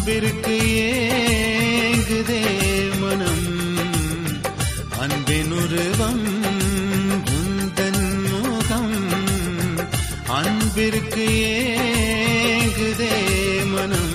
அன்பிற்கு ஏங்குதே மனம் அன்பின் உருவம் உந்தன் முகம் அன்பிற்கு ஏங்குதே மனம்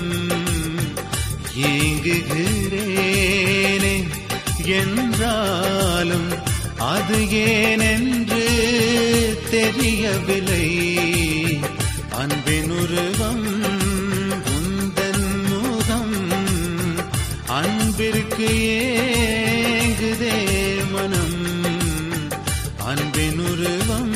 ஏங்குகிறேனே என்றாலும் அது ஏனென்று தெரியவில்லை அன்பின் உருவம் உந்தன் முகம் அன்பிற்கு ஏங்குதே மனம் அன்பின் உருவம்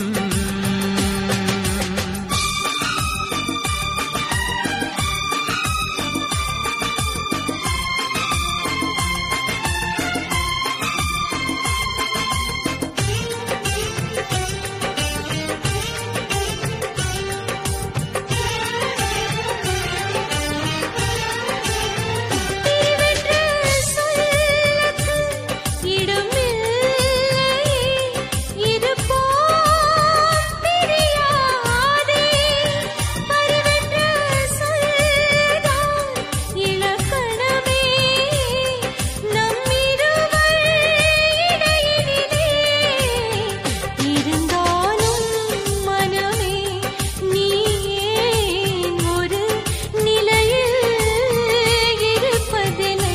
பிரிவென்று சொல்லக்கு இடமில்லை இருப்போம் பிரியாதே பரிவென்று சொல்லதான் இலக்கணமே நம்மிருவர் இடையினிலே இருந்தாலும் மனமே நீ ஏன் ஒரு நிலையில் இருப்பதில்லை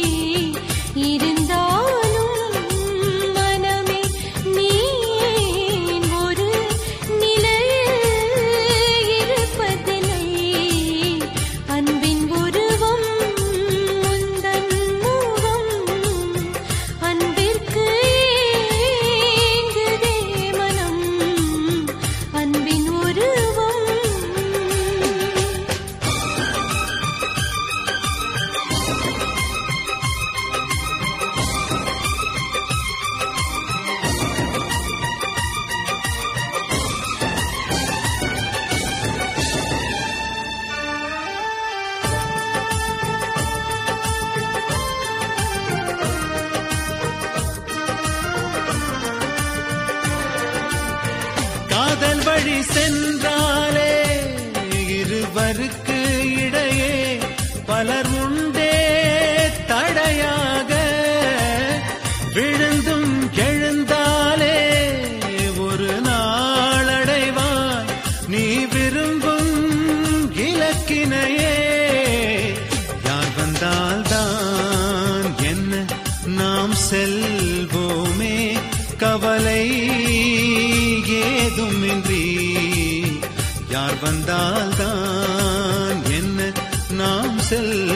இருந்தாலும் மனமே நீ ஏன் ஒரு நிலையில் இருப்பதில்லை அன்பின் உருவம் முந்தன் முகம் அன்பிற்கு ஏங்குதே மனம் அன்பின் உருவம் காதல் வழி சென்றாலே இருவருக்கு இடையே பலர் உண்டே தடையாக விழுந்தும் எழுந்தாலே ஒரு நாளடைவாய் நீ விரும்பும் இலக்கினையே யார் வந்தால்தான் என்ன நாம் செல்வோமே கவலை ஏதுமின்றி யார் வந்தால்தான் என்ன நாம் செல்